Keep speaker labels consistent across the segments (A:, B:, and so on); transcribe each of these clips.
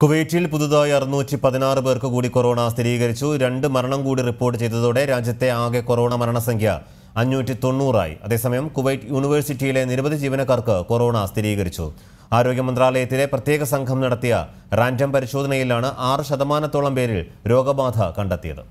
A: കുവൈറ്റിൽ പുതുതായി അറുന്നൂറ്റി പതിനാറ് പേർക്ക് കൂടി കൊറോണ സ്ഥിരീകരിച്ചു രണ്ട് മരണം കൂടി റിപ്പോർട്ട് ചെയ്തതോടെ രാജ്യത്തെ ആകെ കൊറോണ മരണസംഖ്യ അഞ്ഞൂറ്റി തൊണ്ണൂറായി അതേസമയം കുവൈറ്റ് യൂണിവേഴ്സിറ്റിയിലെ നിരവധി ജീവനക്കാർക്ക് കൊറോണ സ്ഥിരീകരിച്ചു ആരോഗ്യ മന്ത്രാലയത്തിലെ പ്രത്യേക സംഘം നടത്തിയ റാൻഡം പരിശോധനയിലാണ് ആറ് ശതമാനത്തോളം പേരിൽ രോഗബാധ കണ്ടെത്തിയത്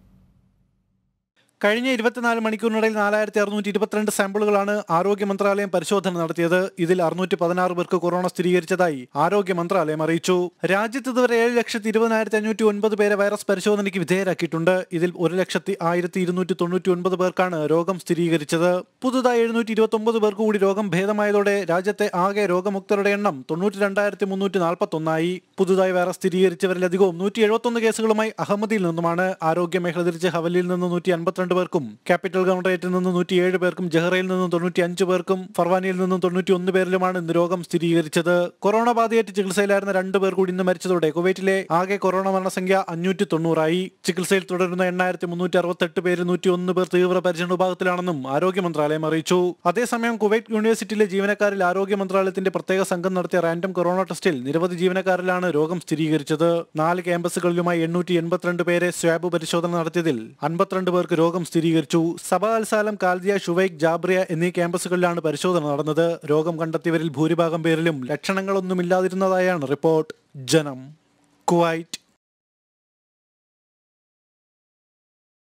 B: കഴിഞ്ഞ ഇരുപത്തിനാല് മണിക്കൂറിനിടയിൽ നാലായിരത്തി അറുന്നൂറ്റി ഇരുപത്തിരണ്ട് സാമ്പിളുകളാണ് ആരോഗ്യ മന്ത്രാലയം പരിശോധന നടത്തിയത് ഇതിൽ അറുന്നൂറ്റി പതിനാറ് പേർക്ക് കൊറോണ സ്ഥിരീകരിച്ചതായി ആരോഗ്യ മന്ത്രാലയം അറിയിച്ചു രാജ്യത്ത് ഇതുവരെ ഏഴ് ലക്ഷത്തി ഇരുപതിനായിരത്തി അഞ്ഞൂറ്റി ഒൻപത് പേരെ വൈറസ് പരിശോധനയ്ക്ക് വിധേയരാക്കിയിട്ടുണ്ട് ഇതിൽ ഒരു ലക്ഷത്തി ആയിരത്തി ഇരുന്നൂറ്റി തൊണ്ണൂറ്റി ഒൻപത് പേർക്കാണ് രോഗം സ്ഥിരീകരിച്ചത് പുതുതായി എഴുന്നൂറ്റി ഇരുപത്തി ഒമ്പത് പേർക്ക് കൂടി രോഗം ഭേദമായതോടെ രാജ്യത്തെ ആകെ രോഗമുക്തരുടെ എണ്ണം തൊണ്ണൂറ്റി രണ്ടായിരത്തി മുന്നൂറ്റി നാൽപ്പത്തി ഒന്നായി പുതുതായി വൈറസ് സ്ഥിരീകരിച്ചവരിലധികവും നൂറ്റി എഴുപത്തൊന്ന് കേസുകളുമായി അഹമ്മദിയിൽ നിന്നുമാണ് ആരോഗ്യ മേഖല തിരിച്ച് ഹവലിയിൽ നിന്ന് നൂറ്റി അൻപത്തിരണ്ട് പേർക്കും ക്യാപിറ്റൽ ഗവർണറേറ്റിൽ നിന്ന് നൂറ്റിയേഴ് പേർക്കും ജഹ്റയിൽ നിന്നും തൊണ്ണൂറ്റി അഞ്ച് പേർക്കും ഫർവാനിയിൽ നിന്നും തൊണ്ണൂറ്റി ഒന്ന് പേരിലുമാണ് ഇന്ന് രോഗം സ്ഥിരീകരിച്ചത് കൊറോണ ബാധയേറ്റ് ചികിത്സയിലായിരുന്ന രണ്ട് പേർ കൂടി ഇന്ന് മരിച്ചതോടെ കുവൈറ്റിലെ ആകെ കൊറോണ മരണസംഖ്യ അഞ്ഞൂറ്റി തൊണ്ണൂറായി ചികിത്സയിൽ തുടരുന്ന എണ്ണായിരത്തി മുന്നൂറ്റി അറുപത്തെട്ട് പേര് നൂറ്റി ഒന്ന് പേർ തീവ്ര പരിചരണ വിഭാഗത്തിലാണെന്നും ആരോഗ്യ മന്ത്രാലയം അറിയിച്ചു അതേസമയം കുവൈറ്റ് യൂണിവേഴ്സിറ്റിയിലെ ജീവനക്കാരിൽ ആരോഗ്യ മന്ത്രാലയത്തിന്റെ പ്രത്യേക സംഘം നടത്തിയ റാൻഡം കൊറോണ ടെസ്റ്റിൽ നിരവധി ജീവനക്കാരിലാണ് രോഗം സ്ഥിരീകരിച്ചത് നാല് ക്യാമ്പസുകളിലുമായി എണ്ണൂറ്റി എൺപത്തിരണ്ട് പേരെ സ്വാബ് പരിശോധന നടത്തിയതിൽ അൻപത്തിരണ്ട് പേർക്ക് രോഗം സ്ഥിരീകരിച്ചു സബ അൽസാലം കാൽദിയ ഷുവൈക് ജാബ്രിയ എന്നീ ക്യാമ്പസുകളിലാണ് പരിശോധന നടന്നത് രോഗം കണ്ടെത്തിയവരിൽ ഭൂരിഭാഗം പേരിലും ലക്ഷണങ്ങളൊന്നുമില്ലാതിരുന്നതായാണ് റിപ്പോർട്ട് ജനം കുവൈറ്റ്